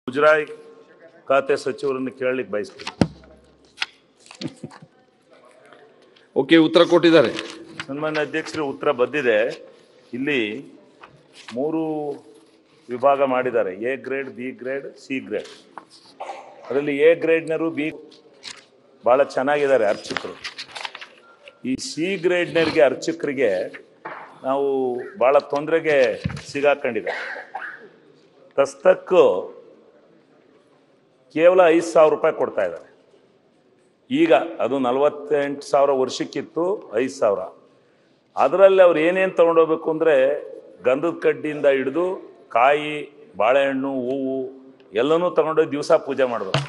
ಮುಜರಾಯಿ ಖಾತೆ ಸಚಿವರನ್ನು ಕೇಳಲಿಕ್ಕೆ ಬಯಸ್ತೀನಿ ಓಕೆ ಉತ್ತರ ಕೊಟ್ಟಿದ್ದಾರೆ ಸನ್ಮಾನ್ಯ ಅಧ್ಯಕ್ಷರು ಉತ್ತರ ಬಂದಿದೆ ಇಲ್ಲಿ ಮೂರು ವಿಭಾಗ ಮಾಡಿದ್ದಾರೆ A grade B grade C grade ಅದರಲ್ಲಿ ಎ ಗ್ರೇಡ್ನರು ಬಿ ಭಾಳ ಚೆನ್ನಾಗಿದ್ದಾರೆ ಅರ್ಚಕರು ಈ ಸಿ ಗ್ರೇಡ್ನರಿಗೆ ಅರ್ಚಕರಿಗೆ ನಾವು ಭಾಳ ತೊಂದರೆಗೆ ಸಿಗಾಕೊಂಡಿದೆ ದಸ್ತಕ್ಕು ಕೇವಲ ಐದು ಸಾವಿರ ರೂಪಾಯಿ ಕೊಡ್ತಾ ಇದ್ದಾರೆ ಈಗ ಅದು ನಲವತ್ತೆಂಟು ಸಾವಿರ ವರ್ಷಕ್ಕಿತ್ತು ಐದು ಸಾವಿರ ಅದರಲ್ಲಿ ಅವ್ರು ಏನೇನು ತೊಗೊಂಡೋಗ್ಬೇಕು ಅಂದರೆ ಗಂಧದ ಕಡ್ಡಿಯಿಂದ ಹಿಡಿದು ಕಾಯಿ ಬಾಳೆಹಣ್ಣು ಹೂವು ಎಲ್ಲನೂ ತಗೊಂಡೋಗಿ ದಿವಸ ಪೂಜೆ ಮಾಡಬೇಕು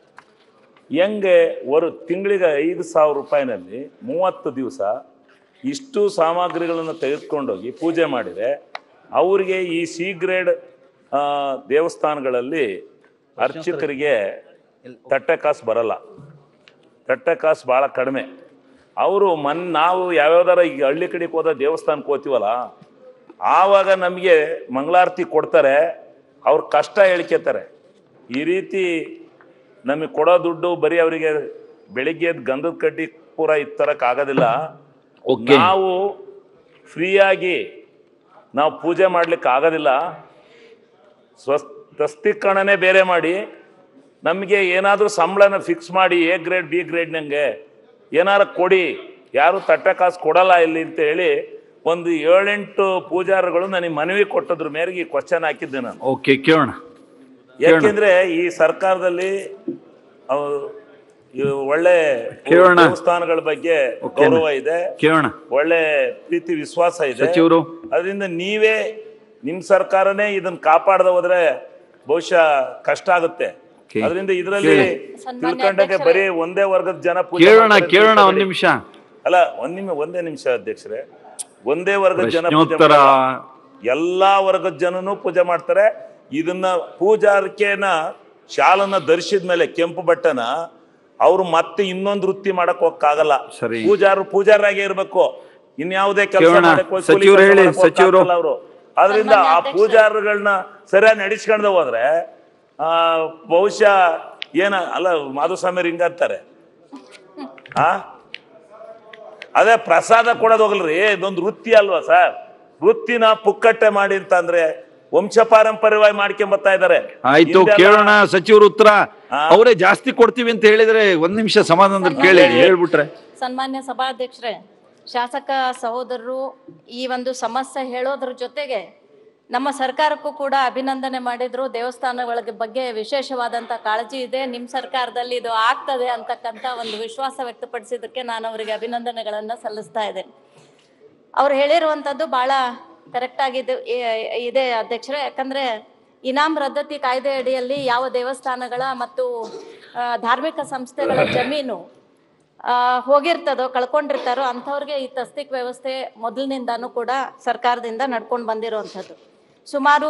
ಹೆಂಗೆ ಒಂದು ತಿಂಗಳಿಗೆ ಐದು ಸಾವಿರ ರೂಪಾಯಿನಲ್ಲಿ ಮೂವತ್ತು ದಿವಸ ಇಷ್ಟು ಸಾಮಗ್ರಿಗಳನ್ನು ತೆಗೆದುಕೊಂಡೋಗಿ ಪೂಜೆ ಮಾಡಿದರೆ ಅವರಿಗೆ ಈ ಸಿ ಗ್ರೇಡ್ ಆ, ದೇವಸ್ಥಾನಗಳಲ್ಲಿ ಅರ್ಚಕರಿಗೆ ತಟ್ಟೆ ಕಾಸು ಬರಲ್ಲ ತಟ್ಟೆ ಕಾಸು ಭಾಳ ಕಡಿಮೆ ಅವರು ಮನ್ ನಾವು ಯಾವ್ಯಾವ್ದಾರ ಈಗ ಹಳ್ಳಿ ಕಡೆಗೆ ಹೋದ ದೇವಸ್ಥಾನಕ್ಕೆ ಹೋಗ್ತೀವಲ್ಲ ಆವಾಗ ನಮಗೆ ಮಂಗಳಾರತಿ ಕೊಡ್ತಾರೆ ಅವ್ರ ಕಷ್ಟ ಹೇಳ್ಕೊತಾರೆ ಈ ರೀತಿ ನಮಗೆ ಕೊಡೋ ದುಡ್ಡು ಬರೀ ಅವರಿಗೆ ಬೆಳಿಗ್ಗೆ ಎದ್ದು ಗಂಧದ ಕಡ್ಡಿ ಪೂರ ಇತ್ತರಕ್ಕೆ ಆಗೋದಿಲ್ಲ ಓಕೆ ನಾವು ಫ್ರೀಯಾಗಿ ನಾವು ಪೂಜೆ ಮಾಡ್ಲಿಕ್ಕೆ ಆಗೋದಿಲ್ಲ ಸ್ವಸ್ ಸ್ವಸ್ತೀಕರಣನೇ ಬೇರೆ ಮಾಡಿ ನಮಗೆ ಏನಾದರೂ ಸಂಬಳನ ಫಿಕ್ಸ್ ಮಾಡಿ ಎ ಗ್ರೇಡ್ ಬಿ ಗ್ರೇಡ್ ನಂಗೆ ಏನಾರು ಕೊಡಿ ಯಾರು ತಟ್ಟೆ ಕಾಸು ಕೊಡಲ್ಲ ಇಲ್ಲಿ ಅಂತ ಹೇಳಿ ಒಂದು ಏಳೆಂಟು ಪೂಜಾರಿಗಳು ನನಗೆ ಮನವಿ ಕೊಟ್ಟದ್ರ ಮೇರೆಗೆ ಈ ಕ್ವಶನ್ ಹಾಕಿದ್ದೆ ನಾನು ಓಕೆ ಕೇಳೋಣ ಯಾಕೆಂದ್ರೆ ಈ ಸರ್ಕಾರದಲ್ಲಿ ಅವು ಇವು ಒಳ್ಳೆ ಕೇಳೋಣ. ದೇವಸ್ಥಾನಗಳ ಬಗ್ಗೆ ಓಕೆ. ಗೌರವ ಇದೆ ಕೇಳೋಣ ಒಳ್ಳೆ ಪ್ರೀತಿ ವಿಶ್ವಾಸ ಇದೆ ಸಚಿವರು ಅದರಿಂದ ನೀವೇ ನಿಮ್ ಸರ್ಕಾರನೇ ಇದನ್ನ ಕಾಪಾಡದ ಹೋದ್ರೆ ಬಹುಶಃ ಕಷ್ಟ ಆಗುತ್ತೆ Okay. ಅದರಿಂದ ಇದರಲ್ಲಿ ಸನ್ಮಾನ್ಯ ತಿಳ್ಕೊಂಡಂಗೆ ಬರೀ ಒಂದೇ ವರ್ಗದ ಜನ ಪೂಜೆ ಕೇಳೋಣ ಮಾಡ್ತಾರೆ ಅಂತ ಕೇಳೋಣ ಒಂದ್ ತಿಳ್ಕೊಬೇಡಿ. ನಿಮಿಷ ಅಲ್ಲ ಒಂದ್ ನಿಮಿಷ ಒಂದೇ ನಿಮಿಷ ಅಧ್ಯಕ್ಷರೇ ಒಂದೇ ವರ್ಗದ ಜನ ಪೂಜೆ ಪ್ರಶ್ನೋತ್ತರ ಮಾಡಲ್ಲ. ಎಲ್ಲಾ ವರ್ಗದ ಜನನು ಪೂಜೆ ಮಾಡ್ತಾರೆ ಇದನ್ನ ಪೂಜಾರಿಕೆನ ಶಾಲನ್ನ ಧರಿಸಿದ ಮೇಲೆ ಕೆಂಪು ಬಟ್ಟನ ಅವ್ರು ಮತ್ತೆ ಇನ್ನೊಂದು ವೃತ್ತಿ ಮಾಡಕ್ ಹೋಗಕ್ಕಾಗಲ್ಲ ಸರಿ. ಪೂಜಾರು ಪೂಜಾರಾಗೆ ಇರ್ಬೇಕು ಇನ್ಯಾವುದೇ ಕೆಲಸ ಕೇಳೋಣ. ಮಾಡಕ್ ಹೋಗಿ ಕೂಲಿ ಸಚಿವರು ಕೆಲ್ಸ ಹೇಳಿ, ಮಾಡಕ್ ಸಚಿವರು. ಹೋಗಕ್ಕಾಗಲ್ಲ ಅವ್ರು ಆದ್ರಿಂದ ಆ ಸನ್ಮಾನ್ಯ ಅಧ್ಯಕ್ಷರೇ. ಪೂಜಾರುಗಳನ್ನ ಸರಿಯಾಗಿ ನಡೆಸ್ಕೊಂಡು ಹೋದ್ರೆ ಆ ಬಹುಶಃ ಏನ ಅಲ್ಲ ಮಾಧುಸ್ವಾಮಿ ಹಿಂಗ ಅಂತಾರೆ ಆ ಅದೇ ಪ್ರಸಾದ ಕೊಡೋದು ಹೋಗಲ್ರಿ ಇದೊಂದು ವೃತ್ತಿ ಅಲ್ವಾ ಸರ್ ವೃತ್ತಿನ ಪುಕ್ಕಟ್ಟೆ ಮಾಡಿ ಅಂತಂದ್ರೆ ವಂಶ ಪಾರಂಪರ್ಯವಾಗಿ ಮಾಡ್ಕೊಂಡ್ ಬರ್ತಾ ಇದಾರೆ ಆಯ್ತು ಹಿಂದೆಲ್ಲ- ಕೇಳೋಣ ಸಚಿವರು ಉತ್ತರ ಹಾ. ಅವರೇ ಜಾಸ್ತಿ ಕೊಡ್ತೀವಿ ಅಂತ ಹೇಳಿದ್ರೆ ಒಂದ್ ನಿಮಿಷ ಸಮಾಧಾನದಲ್ಲಿ ಕೇಳಿ ಹೇಳ್ಬಿಟ್ರೆ ಸನ್ಮಾನ್ಯ ಸಭಾಧ್ಯಕ್ಷರೇ ಶಾಸಕ ಸಹೋದರರು ಈ ಒಂದು ಸಮಸ್ಯೆ ಹೇಳೋದ್ರ ಜೊತೆಗೆ ನಮ್ಮ ಸರ್ಕಾರಕ್ಕೂ ಕೂಡ ಅಭಿನಂದನೆ ಮಾಡಿದ್ರು ದೇವಸ್ಥಾನಗಳ ಬಗ್ಗೆ ವಿಶೇಷವಾದಂತ ಕಾಳಜಿ ಇದೆ ನಿಮ್ಮ ಸರ್ಕಾರದಲ್ಲಿ ಇದು ಆಗ್ತದೆ ಅಂತಕ್ಕಂಥ ಒಂದು ವಿಶ್ವಾಸ ವ್ಯಕ್ತಪಡಿಸಿದ್ದಕ್ಕೆ ನಾನು ಅವರಿಗೆ ಅಭಿನಂದನೆಗಳನ್ನ ಸಲ್ಲಿಸ್ತಾ ಇದ್ದೇನೆ ಅವ್ರು ಹೇಳಿರುವಂಥದ್ದು ಬಹಳ ಕರೆಕ್ಟ್ ಆಗಿದೆ ಇ- ಇದೆ ಅಧ್ಯಕ್ಷರೇ ಯಾಕಂದ್ರೆ ಇನಾಮ್ ರದ್ದತಿ ಕಾಯ್ದೆ ಅಡಿಯಲ್ಲಿ ಯಾವ ದೇವಸ್ಥಾನಗಳ ಮತ್ತು ಆ, ಧಾರ್ಮಿಕ ಸಂಸ್ಥೆಗಳ ಜಮೀನು ಆ, ಹೋಗಿರ್ತದೋ ಕಳ್ಕೊಂಡಿರ್ತಾರೋ ಅಂಥವ್ರಿಗೆ ಈ ತಸ್ತಿಕ್ ವ್ಯವಸ್ಥೆ ಮೊದಲಿನಿಂದಾನು ಕೂಡ ಸರ್ಕಾರದಿಂದ ನಡ್ಕೊಂಡು ಬಂದಿರುವಂಥದ್ದು ಸುಮಾರು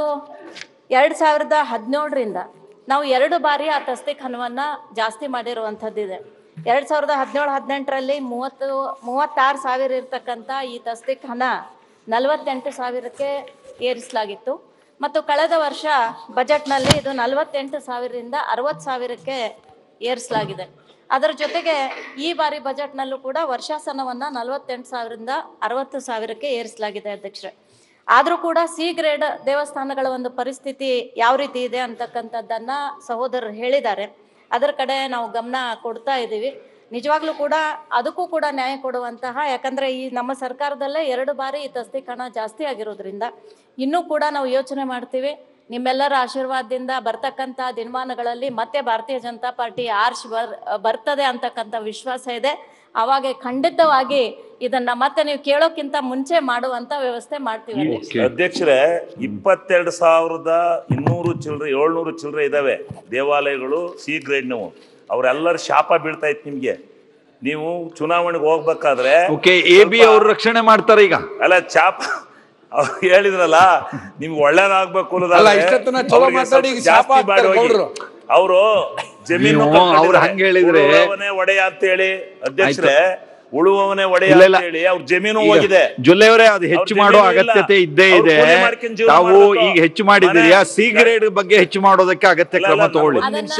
ಎರಡು ಸಾವಿರದ ಹದಿನೇಳರಿಂದ ನಾವು ಎರಡು ಬಾರಿ ಆ ತಸ್ತಿಕ್ ಹಣವನ್ನು ಜಾಸ್ತಿ ಮಾಡಿರುವಂಥದ್ದಿದೆ ಎರಡು ಸಾವಿರದ ಹದಿನೇಳು ಹದಿನೆಂಟರಲ್ಲಿ ಮೂವತ್ತು ಮೂವತ್ತಾರು ಸಾವಿರ ಇರ್ತಕ್ಕಂಥ ಈ ತಸ್ತಿಕ್ ಹಣ ನಲವತ್ತೆಂಟು ಸಾವಿರಕ್ಕೆ ಏರಿಸಲಾಗಿತ್ತು ಮತ್ತು ಕಳೆದ ವರ್ಷ ಬಜೆಟ್ನಲ್ಲಿ ಇದು ನಲವತ್ತೆಂಟು ಸಾವಿರದಿಂದ ಅರವತ್ತು ಸಾವಿರಕ್ಕೆ ಏರಿಸಲಾಗಿದೆ ಅದರ ಜೊತೆಗೆ ಈ ಬಾರಿ ಬಜೆಟ್ನಲ್ಲೂ ಕೂಡ ವರ್ಷಾಸನವನ್ನು ನಲವತ್ತೆಂಟು ಸಾವಿರದಿಂದ ಅರವತ್ತು ಸಾವಿರಕ್ಕೆ ಏರಿಸಲಾಗಿದೆ ಅಧ್ಯಕ್ಷರೇ ಆದರೂ ಕೂಡ ಸಿ ಗ್ರೇಡ್ ದೇವಸ್ಥಾನಗಳ ಒಂದು ಪರಿಸ್ಥಿತಿ ಯಾವ ರೀತಿ ಇದೆ ಅಂತಕ್ಕಂಥದ್ದನ್ನ ಸಹೋದರರು ಹೇಳಿದ್ದಾರೆ ಅದರ ಕಡೆ ನಾವು ಗಮನ ಕೊಡ್ತಾ ಇದ್ದೀವಿ ನಿಜವಾಗ್ಲೂ ಕೂಡ ಅದಕ್ಕೂ ಕೂಡ ನ್ಯಾಯ ಕೊಡುವಂತಹ ಯಾಕಂದ್ರೆ ಈ ನಮ್ಮ ಸರ್ಕಾರದಲ್ಲೇ ಎರಡು ಬಾರಿ ಈ ತಸ್ತೀಕರಣ ಜಾಸ್ತಿ ಆಗಿರೋದ್ರಿಂದ ಇನ್ನೂ ಕೂಡ ನಾವು ಯೋಚನೆ ಮಾಡ್ತೀವಿ ನಿಮ್ಮೆಲ್ಲರ ಆಶೀರ್ವಾದದಿಂದ ಬರ್ತಕ್ಕಂಥ ದಿನಮಾನಗಳಲ್ಲಿ ಮತ್ತೆ ಭಾರತೀಯ ಜನತಾ ಪಾರ್ಟಿ ಆರ್ಶ್ ಬರ್ ಬರ್ತದೆ ಅಂತಕ್ಕಂಥ ವಿಶ್ವಾಸ ಇದೆ ಅವಾಗ ಖಂಡಿತವಾಗಿ ಇದನ್ನ ಮತ್ತೆ ನೀವು ಕೇಳೋಕ್ಕಿಂತ ಮುಂಚೆ ಮಾಡುವಂತ ವ್ಯವಸ್ಥೆ ಮಾಡ್ತೀವಿ ಅಧ್ಯಕ್ಷ. ಅಧ್ಯಕ್ಷರೇ ಇಪ್ಪತ್ತೆರಡು ಸಾವಿರದ ಇನ್ನೂರು ಚಿಲ್ಲರೆ ಏಳ್ನೂರು ಚಿಲ್ಲರೆ ಇದಾವೆ ದೇವಾಲಯಗಳು ಸಿ ಗ್ರೇಡ್ನವು ಅವರೆಲ್ಲರ ಶಾಪ ಬೀಳ್ತಾ ಇತ್ತು ನಿಮ್ಗೆ ನೀವು ಚುನಾವಣೆಗೆ ಹೋಗ್ಬೇಕಾದ್ರೆ ಓಕೆ ಎ ಬಿ ಅವ್ರು ರಕ್ಷಣೆ ಮಾಡ್ತಾರೆ ಈಗ ಅಲ್ಲ ಚಾಪ ಅವ್ರು ಹೇಳಿದ್ರಲ್ಲ ನಿಮ್ಗೆ ಒಳ್ಳೇದಾಗ್ಬೇಕು ಅನ್ನೋದಾದ್ರೆ ಅಲ್ಲ, ಇಷ್ಟೊತ್ತನ ಚಲೋ ಅವ್ರಿಗೆ ಮಾತಾಡಿ ಈಗ ಸ್ವಲ್ಪ ಜಾಸ್ತಿ ಶಾಪ ಹಾಕ್ತಾರೆ ಮಾಡಿ ಹೋಗಿ. ಗೌಡ್ರು. ಅವರು ಜಮೀನು ನೀವು ಅವ್ರು ಹಂಗ್ ಹೇಳಿದ್ರೆ- ಒಡೆಯ ಅಂತ ಹೇಳಿ ಅಧ್ಯಕ್ಷರೇ ಉಳುವವನೇ ಒಡೆಯ ಇಲ್ಲ, ಇಲ್ಲ. ಅಂತ ಹೇಳಿ ಅವ್ರ ಜಮೀನು ಈಗ ಹೋಗಿದೆ ಜೊಲ್ಲೆ ಅವರೇ ಅದು ಹೆಚ್ಚು ಅವ್ರ ಮಾಡೋ ಜಮೀನು ಇಲ್ಲ. ಅಗತ್ಯತೆ ಇದ್ದೇ ಅವ್ರು ಇದೆ ಕೂಲಿ ಮಾಡ್ಕೊಂಡು ಜೀವನ ತಾವು ಮಾಡ್ಬೇಕು. ಈಗ ಹೆಚ್ಚು ಮಾಡಿದಿರಿಯಾ ಮನೆ- ಸಿ ಗ್ರೇಡ್ ಬಗ್ಗೆ ಹೆಚ್ಚು ಮಾಡೋದಕ್ಕೆ ಅಗತ್ಯ ಅಲ್ಲ, ಕ್ರಮ ಅಲ್ಲ, ತಗೊಳ್ಳಿ ಒಂದ್ ನಿಮಿಷ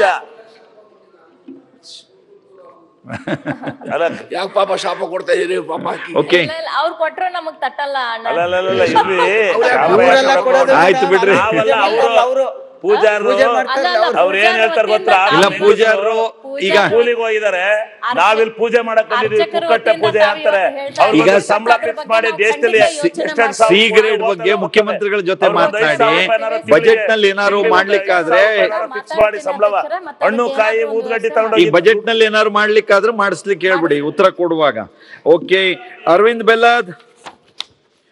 ಅಲ್ಲ ಯಾಕೆ ಪಾಪ ಶಾಪ ಕೊಡ್ತಾ ಇದೀರಿ ಪಾಪ ಹಾಕಿ ಓಕೆ ಇಲ್ಲ, ಇಲ್ಲ, ಅವ್ರು ಕೊಟ್ರು ನಮಗ್ ತಟ್ಟಲ್ಲ ಅಣ್ಣ ಅಲ್ಲ ಅಲ್ಲ ಅಲ್ಲ ಇರ್ಲಿ ಇವರೆಲ್ಲ ಕೊಡೋದು ಆಯ್ತು ಬಿಡ್ರಿ. ನಾವಲ್ಲ ಅವರು ಅವರು ಪೂಜಾರರು ಪೂಜೆ ಮಾಡ್ತಾರೆ ಅಲ್ಲ, ಅಲ್ಲ, ಅವ್ರು ಏನ್ ಹೇಳ್ತಾರೆ ಗೊತ್ತಾ ಇಲ್ಲ ಅವ್ರು ಪೂಜಾರರು ಈಗ ಕೂಲಿಗೆ ಹೋಗಿದ್ದಾರೆ ನಾವಿಲ್ಲಿ ಪೂಜೆ ಮಾಡಕ್ ಬಂದಿದೀವಿ ಅರ್ಚಕರು ಕುಕ್ಕಟ್ಟೆ ವತಿಯಿಂದ ಪೂಜೆ ತಾವು ಅಂತಾರೆ ಇವತ್ತು ಹೇಳ್ತಾ ಅವ್ರು ಈಗ ಬಂದು ಸಂಬಳ ಅದ್ರ ಫಿಕ್ಸ್ ಬಗ್ಗೆ ಮಾಡಿ ನಾವು ದೇಶದಲ್ಲಿ ಖಂಡಿತ ಯೋಚನೆ ಎಷ್ಟೆರಡು ಮಾಡ್ಬೇಕು. ಸಾವಿರ ಸಿ ಗ್ರೇಡ್ ಬಗ್ಗೆ ಮುಖ್ಯಮಂತ್ರಿಗಳ ಜೊತೆ ಅವ್ರು ಒಂದು ಐದು ಮಾತನಾಡಿ ಸಾವಿರ ರೂಪಾಯಿ ಏನಾದ್ರು ತಿಂಗಳಿಗೆ ಬಜೆಟ್ ನಲ್ಲಿ ಏನಾದ್ರು ತಿಂಗಳಿಗೆ ಮಾಡ್ಲಿಕ್ಕಾದ್ರೆ ಐದು ಸಾವಿರ ರೂಪಾಯಿ ಫಿಕ್ಸ್ ಮಾಡಿ ಸಂಬಳವ ಹಣ್ಣು ಕಾಯಿ ಊದ್ಗಡ್ಡಿ ಈ ತಗೊಂಡೋಗಿ ಬಜೆಟ್ ನಲ್ಲಿ ಏನಾದ್ರು ಮಾಡ್ಲಿಕ್ಕಾದ್ರೆ ಮಾಡಿಸ್ಲಿಕ್ಕೆ ಹೇಳ್ಬಿಡಿ ಉತ್ತರ ಕೊಡುವಾಗ ಓಕೆ ಅರವಿಂದ್ ಬೆಲ್ಲದ್